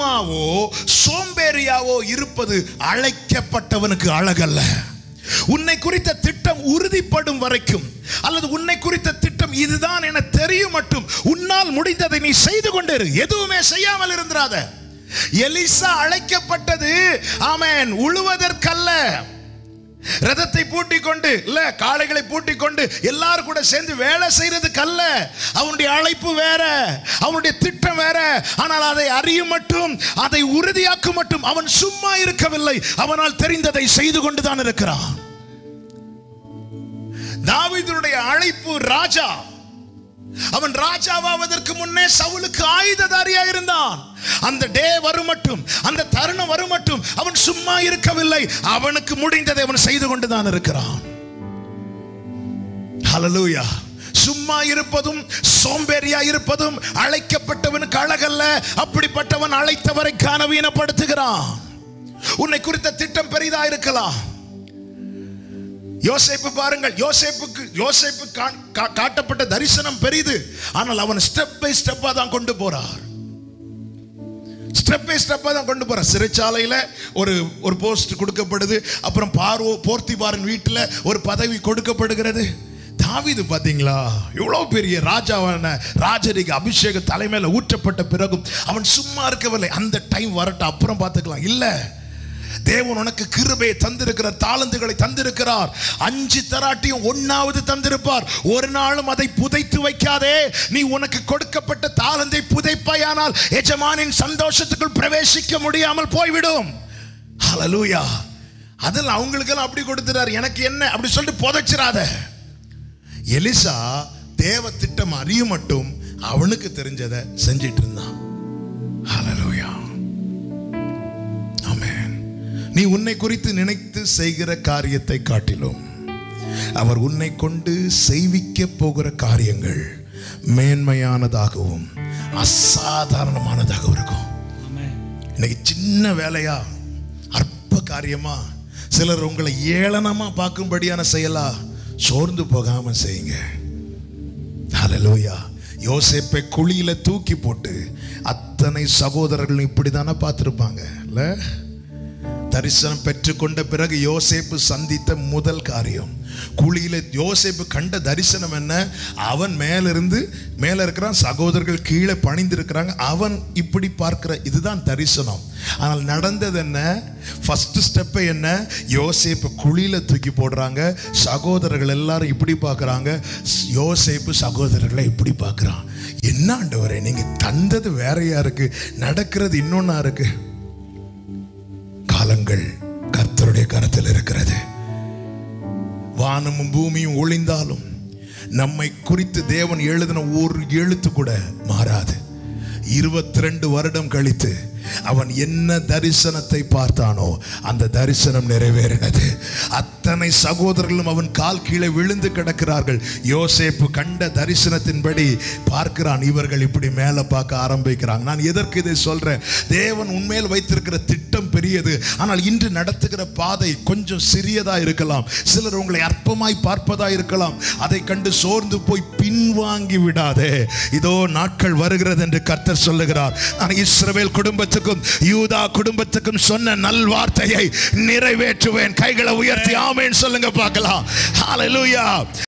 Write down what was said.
சும்மாவோ சோம்பேறியாவோ இருப்பது அழைக்கப்பட்டவனுக்கு அழகல்ல உன்னை குறித்த திட்டம் உறுதிப்படும் வரைக்கும் அல்லது உன்னை குறித்த திட்டம் இதுதான் என தெரியும் மட்டும் உன்னால் முடிந்ததை நீ செய்து கொண்டிரு எதுவுமே செய்யாமல் இருந்திராத எலிசா அழைக்கப்பட்டது ஆமென் உழுவதற்கல்ல ரதத்தை பூட்டிக் கொண்டு இல்ல காளைகளை பூட்டிக் கொண்டு எல்லாரும் கூட சேர்ந்து வேலை செய்யறதுக்கு அல்ல அவனுடைய அழைப்பு வேற அவனுடைய திட்டம் வேற ஆனால் அதை அறியும் மட்டும் அதை உறுதியாக்கும் மட்டும் அவன் சும்மா இருக்கவில்லை அவனால் தெரிந்ததை செய்து கொண்டுதான் இருக்கிறான் தாவீதுடைய அழைப்பு ராஜா அவன் ராஜாவாவதற்கு முன்னே சவுலுக்கு ஆயுததாரியா இருந்தான் அந்த டே வரும் மட்டும் அந்த தருணம் வரும் மட்டும் அவன் சும்மா இருக்கவில்லை அவனுக்கு முடிந்ததை அவன் செய்து கொண்டுதான் இருக்கிறான் ஹalleluya சும்மா இருப்பதும் சோம்பேறியா இருப்பதும் அழைக்கப்பட்டவனுக்கு அழகல்ல அப்படிப்பட்டவன் அழைத்தவரை கனவீனப்படுத்துகிறான் உன்னை குறித்த திட்டம் பெரிதா இருக்கலாம் யோசேப்பு பாருங்கள் யோசேப்புக்கு யோசேப்பு கா- கா- காட்டப்பட்ட தரிசனம் பெரிது ஆனால் அவன் ஸ்டெப் பை ஸ்டெப்பா தான் கொண்டு போறார் ஸ்டெப் பை ஸ்டெப்பா தான் கொண்டு போறார் சிறைச்சாலையில ஒரு ஒரு போஸ்ட் கொடுக்கப்படுது அப்புறம் பார்வோ போர்த்திபாரன் வீட்டில் ஒரு பதவி கொடுக்கப்படுகிறது தாவீது பாத்தீங்களா இவ்வளவு பெரிய ராஜாவான ராஜரிக அபிஷேக தலைமையில ஊற்றப்பட்ட பிறகும் அவன் சும்மா இருக்கவில்லை அந்த டைம் வரட்டும் அப்புறம் பார்த்துக்கலாம் இல்ல தேவன் உனக்கு கிருபையை தந்திருக்கிறார் தாளந்துகளை தந்திருக்கிறார் அஞ்சு தராட்டியும் ஒன்னாவது தந்திருப்பார் ஒரு நாளும் அதை புதைத்து வைக்காதே நீ உனக்கு கொடுக்கப்பட்ட தாளந்தை புதைப்பாயானால் எஜமானின் சந்தோஷத்துக்குள் பிரவேசிக்க முடியாமல் போய்விடும் ஹalleluya அதில் அவங்களுக்கெல்லாம் அப்படி கொடுத்துறாரு எனக்கு என்ன அப்படி சொல்லிட்டு புதைச்சிராத எலிசா தேவ திட்டம் அறியும் மட்டும் அவனுக்கு தெரிஞ்சதை செஞ்சிட்டு இருந்தான் ஹalleluya ஆமென் நீ உன்னை குறித்து நினைத்து செய்கிற காரியத்தை காட்டிலும் அவர் உன்னை கொண்டு செய்விக்க போகிற காரியங்கள் மேன்மையானதாகவும் அசாதாரணமானதாகவும் இருக்கும் இன்னைக்கு சின்ன வேலையா அற்ப காரியமா சிலர் உங்களை ஏளனமா பார்க்கும்படியான செயலா சோர்ந்து போகாம செய்யுங்க ஹalleluya யோசேப்பை குழியில தூக்கி போட்டு அத்தனை சகோதரர்களும் இப்படிதானே பார்த்திருப்பாங்க இல்ல தரிசனம் பெற்றுக்கொண்ட பிறகு யோசேப்பு சந்தித்த முதல் காரியம் குழியில யோசேப்பு கண்ட தரிசனம் என்ன அவன் மேலிருந்து மேல இருக்கிறான் சகோதரர்கள் கீழே பணிந்திருக்கிறாங்க அவன் இப்படி பார்க்கிற இதுதான் தரிசனம் ஆனால் நடந்தது என்ன ஃபர்ஸ்ட் ஸ்டெப் என்ன யோசேப்பு குழியில தூக்கி போடுறாங்க சகோதரர்கள் எல்லாரும் இப்படி பார்க்கறாங்க யோசேப்பு சகோதரர்களை இப்படி பார்க்கறான் என்ன ஆண்டவரே நீங்க தந்தது வேறையா இருக்கு நடக்கிறது இன்னொன்னா இருக்கு காலங்கள் கர்த்தருடைய கரத்தில் இருக்கிறது வானமும் பூமியும் ஒளிந்தாலும் நம்மை குறித்து தேவன் எழுதின ஒரு எழுத்து கூட மாறாது இருபத்தி ரெண்டு வருடம் கழித்து அவன் என்ன தரிசனத்தை பார்த்தானோ அந்த தரிசனம் நிறைவேறினது அத்தனை சகோதரர்களும் அவன் கால் கீழே விழுந்து கிடக்கிறார்கள் யோசேப்பு கண்ட தரிசனத்தின்படி பார்க்கிறான் இவர்கள் இப்படி மேலே பார்க்க ஆரம்பிக்கிறாங்க நான் எதற்கு இதை சொல்றேன் தேவன் உண்மையில் வைத்திருக்கிற திட்டம் பெரியது ஆனால் இன்று நடத்துகிற பாதை கொஞ்சம் சிறியதா இருக்கலாம் சிலர் உங்களை அற்பமாய் பார்ப்பதா இருக்கலாம் அதை கண்டு சோர்ந்து போய் பின்வாங்கி விடாதே இதோ நாட்கள் வருகிறது என்று கர்த்தர் சொல்லுகிறார் நான் இஸ்ரவேல் குடும்பத்துக்கும் யூதா குடும்பத்துக்கும் சொன்ன நல்வார்த்தையை நிறைவேற்றுவேன் கைகளை உயர்த்தி ஆமேன் சொல்லுங்க பார்க்கலாம் ஹalleluya